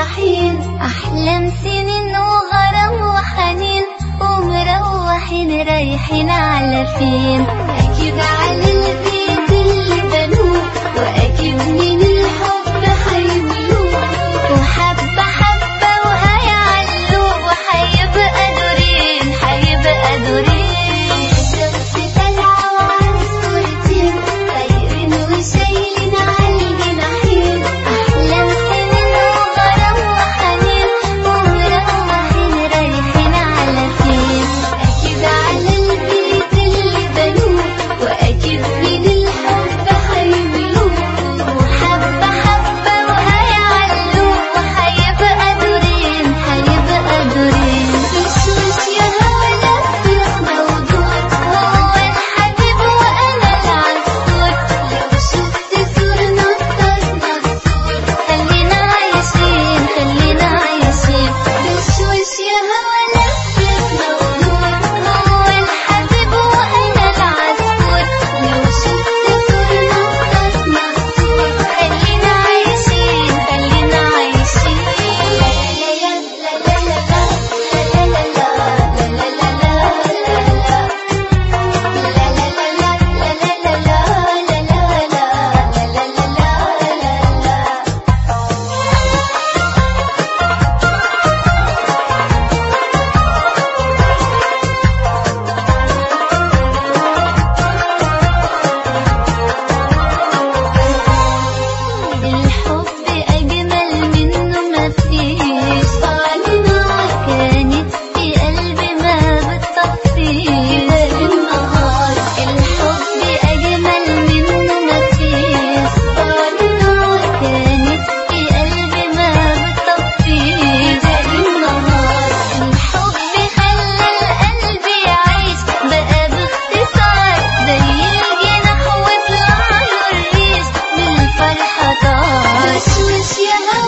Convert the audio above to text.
رايحين أحلام سنين وغرام وحنين ومروحين رايحين على فين أكيد على البيت اللي بنوه وأكيد من الحب هيملوه وحبة حبة وهيعلوه وهيبقى دورين هيبقى دورين الشمس طالعة وعلى الصورتين طايرين وشايلين على الجناحين أحلام سنين وغرام وحنين ومروحين رايحين على فين أكيد على البيت اللي بنوه وأكيد من الحب هيملوه وحبة حبة وهيعلوه وهيبقى دورين هيبقى دورين الشوش يا هوا لفت موجود هو الحبيب وأنا العسول لو شفت صورنا نطرنا الصور خلينا عايشين خلينا عايشين بالشوش يا هوا لفت موجود هو الحبيب وأنا العسول لو شفت صورنا نطرنا الصور خلينا عايشين خلينا عايشين لا لا لا لا لا الحب أجمل منه مفيش طالما كانت في قلبي ما بتطفيش النهار الحب أجمل منه مفيش طالما كانت في قلبي ما بتطفيش النهار الحب خلى القلب يعيش بقى باختصار زي الجناح وطلع له الريش بالفرحة طار وش وش يا هوا